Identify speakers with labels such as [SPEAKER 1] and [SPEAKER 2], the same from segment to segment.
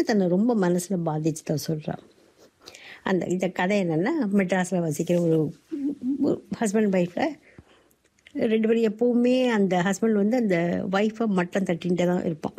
[SPEAKER 1] தன்னை ரொம்ப மனசில் பாதிச்சுதான் சொல்கிறான் அந்த இந்த கதை என்னென்னா மெட்ராஸில் வசிக்கிற ஒரு ஹஸ்பண்ட் ஒய்ஃபில் ரெண்டு பேரும் எப்போவுமே அந்த ஹஸ்பண்ட் வந்து அந்த ஒய்ஃபை மட்டம் தட்டின்ட்டு தான் இருப்பான்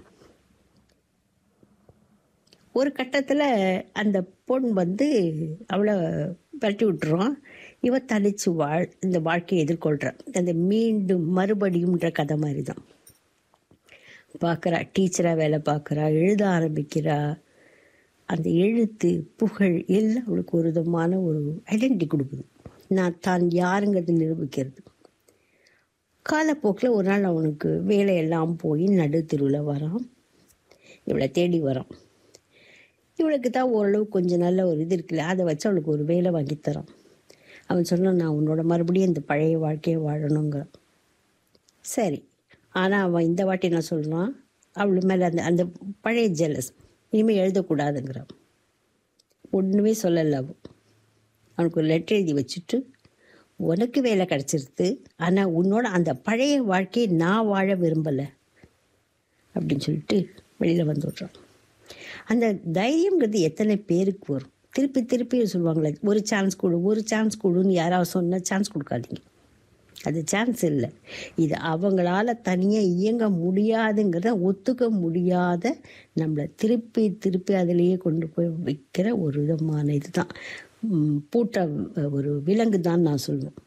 [SPEAKER 1] ஒரு கட்டத்தில் அந்த பொண் வந்து அவளை விரட்டி விட்டுருவான் இவ தனிச்சு வாழ் இந்த வாழ்க்கையை எதிர்கொள்கிறான் அந்த மீண்டும் மறுபடியும்ன்ற கதை மாதிரி தான் பார்க்குறா டீச்சராக வேலை பார்க்குறா எழுத ஆரம்பிக்கிறா அந்த எழுத்து புகழ் எல்லாம் அவளுக்கு ஒரு விதமான ஒரு ஐடென்டிட்டி கொடுக்குது நான் தான் யாருங்கிறது நிரூபிக்கிறது காலப்போக்கில் ஒரு நாள் அவனுக்கு வேலையெல்லாம் போய் நடு தெருவில் வரான் இவளை தேடி வரான் இவளுக்கு தான் ஓரளவு கொஞ்சம் நல்ல ஒரு இது இருக்குல்ல அதை வச்சு அவளுக்கு ஒரு வேலை வாங்கி தரான் அவன் சொன்னான் நான் உன்னோட மறுபடியும் இந்த பழைய வாழ்க்கையை வாழணுங்கிறான் சரி ஆனால் அவன் இந்த வாட்டி என்ன சொல்கிறான் அவள் மேலே அந்த அந்த பழைய ஜெலஸ் இனிமேல் எழுதக்கூடாதுங்கிறான் ஒன்றுமே சொல்லலை அவன் அவனுக்கு ஒரு லெட்டர் எழுதி வச்சுட்டு உனக்கு வேலை கிடச்சிருது ஆனால் உன்னோட அந்த பழைய வாழ்க்கையை நான் வாழ விரும்பலை அப்படின்னு சொல்லிட்டு வெளியில் வந்து விட்றான் அந்த தைரியங்கிறது எத்தனை பேருக்கு வரும் திருப்பி திருப்பி சொல்லுவாங்களே ஒரு சான்ஸ் கொடு ஒரு சான்ஸ் கொடுன்னு யாராவது சொன்னால் சான்ஸ் கொடுக்காதீங்க அது சான்ஸ் இல்லை இது அவங்களால தனியாக இயங்க முடியாதுங்கிறத ஒத்துக்க முடியாத நம்மளை திருப்பி திருப்பி அதிலேயே கொண்டு போய் வைக்கிற ஒரு விதமான இதுதான் ம், பூட்ட ஒரு விலங்கு தான் நான் சொல்லுவேன்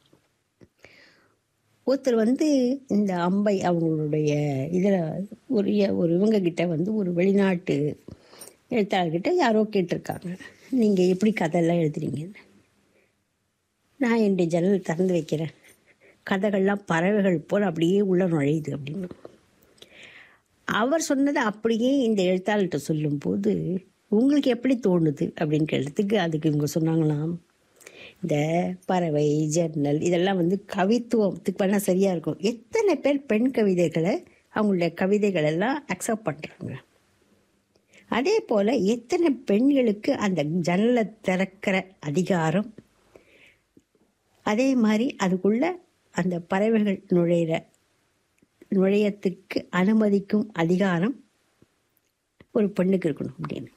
[SPEAKER 1] ஒருத்தர் வந்து இந்த அம்பை அவங்களுடைய இதில் ஒரு ஒரு இவங்க கிட்ட வந்து ஒரு வெளிநாட்டு எழுத்தாளர்கிட்ட யாரோ கேட்டிருக்காங்க நீங்கள் எப்படி கதையெல்லாம் எழுதுறீங்கன்னு நான் என்னுடைய ஜன்னல் திறந்து வைக்கிறேன் கதைகள்லாம் பறவைகள் போல் அப்படியே உள்ள நுழையுது அப்படின்னு அவர் சொன்னதை அப்படியே இந்த எழுத்தாளர்கிட்ட சொல்லும்போது உங்களுக்கு எப்படி தோணுது அப்படின்னு கேட்டதுக்கு அதுக்கு இவங்க சொன்னாங்களாம் இந்த பறவை ஜன்னல் இதெல்லாம் வந்து கவித்துவத்துக்கு பண்ணால் சரியாக இருக்கும் எத்தனை பேர் பெண் கவிதைகளை அவங்களுடைய கவிதைகள் எல்லாம் அக்செப்ட் பண்ணுறாங்க அதே போல் எத்தனை பெண்களுக்கு அந்த ஜன்னலை திறக்கிற அதிகாரம் அதே மாதிரி அதுக்குள்ள அந்த பறவைகள் நுழையிற நுழையத்துக்கு அனுமதிக்கும் அதிகாரம் ஒரு பெண்ணுக்கு இருக்கணும் அப்படின்னு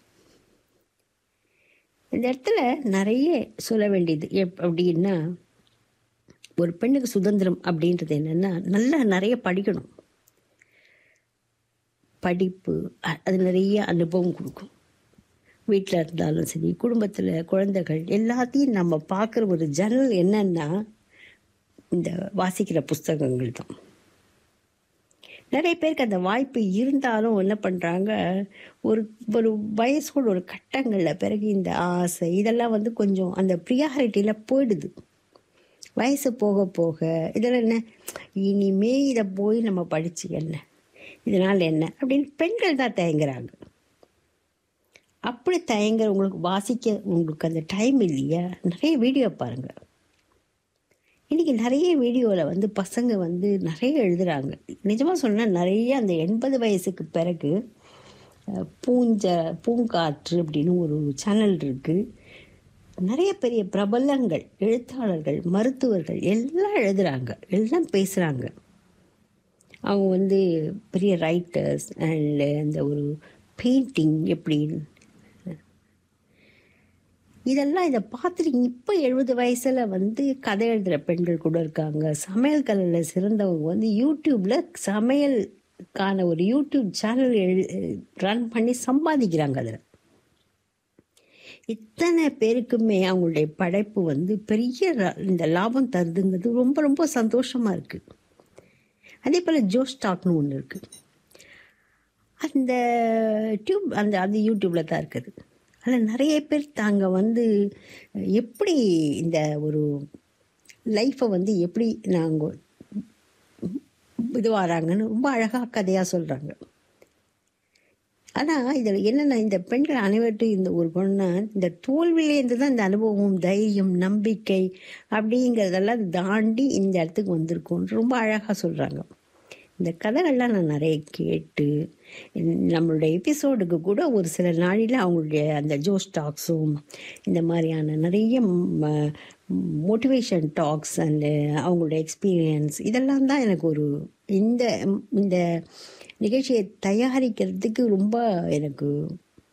[SPEAKER 1] இந்த இடத்துல நிறைய சொல்ல வேண்டியது எப் அப்படின்னா ஒரு பெண்ணுக்கு சுதந்திரம் அப்படின்றது என்னென்னா நல்லா நிறைய படிக்கணும் படிப்பு அ- அது நிறைய அனுபவம் கொடுக்கும் வீட்டில் இருந்தாலும் சரி குடும்பத்தில் குழந்தைகள் எல்லாத்தையும் நம்ம பார்க்குற ஒரு ஜன்னல் என்னன்னா இந்த வாசிக்கிற புஸ்தகங்கள் தான் நிறைய பேருக்கு அந்த வாய்ப்பு இருந்தாலும் என்ன பண்ணுறாங்க ஒரு ஒரு வயசோட ஒரு கட்டங்களில் பிறகு இந்த ஆசை இதெல்லாம் வந்து கொஞ்சம் அந்த ப்ரியாரிட்டியில் போயிடுது வயசு போக போக இதெல்லாம் என்ன இனிமே இதை போய் நம்ம படிச்சு என்ன இதனால் என்ன அப்படின்னு பெண்கள் தான் தயங்குறாங்க அப்படி தயங்குறவங்களுக்கு வாசிக்க உங்களுக்கு அந்த டைம் இல்லையா நிறைய வீடியோ பாருங்கள் இன்றைக்கி நிறைய வீடியோவில் வந்து பசங்க வந்து நிறைய எழுதுகிறாங்க நிஜமாக சொன்னால் நிறைய அந்த எண்பது வயசுக்கு பிறகு அஹ், பூஞ்ச பூங்காற்று அப்படின்னு ஒரு சேனல் இருக்குது நிறைய பெரிய பிரபலங்கள் எழுத்தாளர்கள் மருத்துவர்கள் எல்லாம் எழுதுகிறாங்க எல்லாம் பேசுகிறாங்க அவங்க வந்து பெரிய ரைட்டர்ஸ் அண்ட் அந்த ஒரு பெயிண்டிங் எப்படி இதெல்லாம் இதை பார்த்துட்டு இப்போ எழுபது வயசில் வந்து கதை எழுதுகிற பெண்கள் கூட இருக்காங்க சமையல் கலையில் சிறந்தவங்க வந்து யூடியூப்பில் சமையலுக்கான ஒரு யூடியூப் சேனல் எழு ரன் பண்ணி சம்பாதிக்கிறாங்க அதில் இத்தனை பேருக்குமே அவங்களுடைய படைப்பு வந்து பெரிய ர- இந்த லாபம் தருதுங்கிறது ரொம்ப ரொம்ப சந்தோஷமாக இருக்குது அதே போல் ஜோஸ் டாக்னு ஒன்று இருக்குது அந்த டியூப் அந்த அது யூடியூப்பில் தான் இருக்குது அதில் நிறைய பேர் தாங்க வந்து எப்படி இந்த ஒரு லைஃப்பை வந்து எப்படி நாங்கள் இது வராங்கன்னு ரொம்ப அழகாக கதையாக சொல்கிறாங்க ஆனால் இதில் என்னென்ன இந்த பெண்கள் அனைவர்ட்டும் இந்த ஒரு குணம்னா இந்த தோல்வியிலேருந்து தான் இந்த அனுபவம் தைரியம் நம்பிக்கை அப்படிங்கிறதெல்லாம் தாண்டி இந்த இடத்துக்கு வந்திருக்கோன்னு ரொம்ப அழகாக சொல்கிறாங்க இந்த கதைகள்லாம் நான் நிறைய கேட்டு நம்மளுடைய எபிசோடுக்கு கூட ஒரு சில நாளில் அவங்களுடைய அந்த ஜோஸ் டாக்ஸும் இந்த மாதிரியான நிறைய மோட்டிவேஷன் டாக்ஸ் அண்டு அவங்களுடைய எக்ஸ்பீரியன்ஸ் இதெல்லாம் தான் எனக்கு ஒரு இந்த இந்த நிகழ்ச்சியை தயாரிக்கிறதுக்கு ரொம்ப எனக்கு